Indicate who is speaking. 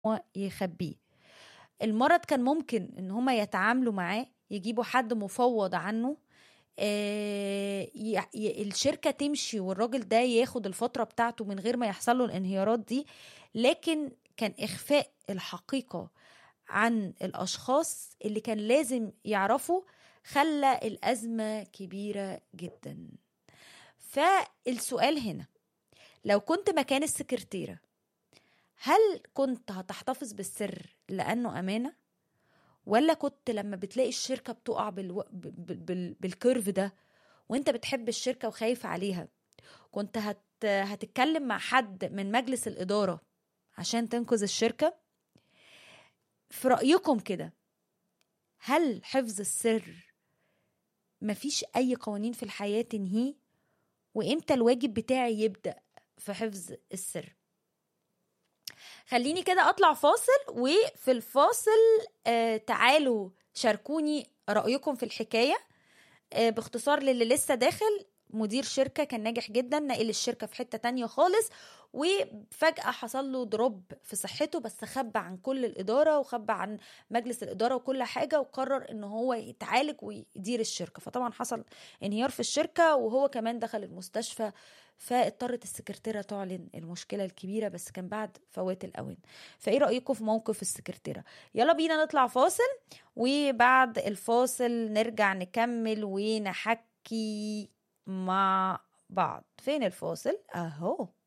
Speaker 1: هو يخبيه المرض كان ممكن ان هما يتعاملوا معاه يجيبوا حد مفوض عنه آه، ي- ي- الشركة تمشي والراجل ده ياخد الفترة بتاعته من غير ما يحصل له الانهيارات دي لكن كان إخفاء الحقيقة عن الأشخاص اللي كان لازم يعرفوا خلى الأزمة كبيرة جدا فالسؤال هنا لو كنت مكان السكرتيرة هل كنت هتحتفظ بالسر لأنه أمانة ولا كنت لما بتلاقي الشركة بتقع بالو... بال... بال... بالكيرف ده وانت بتحب الشركة وخايف عليها كنت هت... هتتكلم مع حد من مجلس الإدارة عشان تنقذ الشركة في رأيكم كده هل حفظ السر مفيش أي قوانين في الحياة تنهيه وإمتى الواجب بتاعي يبدأ في حفظ السر خليني كده اطلع فاصل وفي الفاصل آه تعالوا شاركوني رأيكم في الحكاية آه باختصار للي لسه داخل مدير شركة كان ناجح جدا نقل الشركة في حتة تانية خالص وفجأة حصل له دروب في صحته بس خبى عن كل الإدارة وخبى عن مجلس الإدارة وكل حاجة وقرر إن هو يتعالج ويدير الشركة فطبعا حصل انهيار في الشركة وهو كمان دخل المستشفى فاضطرت السكرتيرة تعلن المشكلة الكبيرة بس كان بعد فوات الأوان فإيه رأيكم في موقف السكرتيرة يلا بينا نطلع فاصل وبعد الفاصل نرجع نكمل ونحكي مع بعض فين الفاصل أهو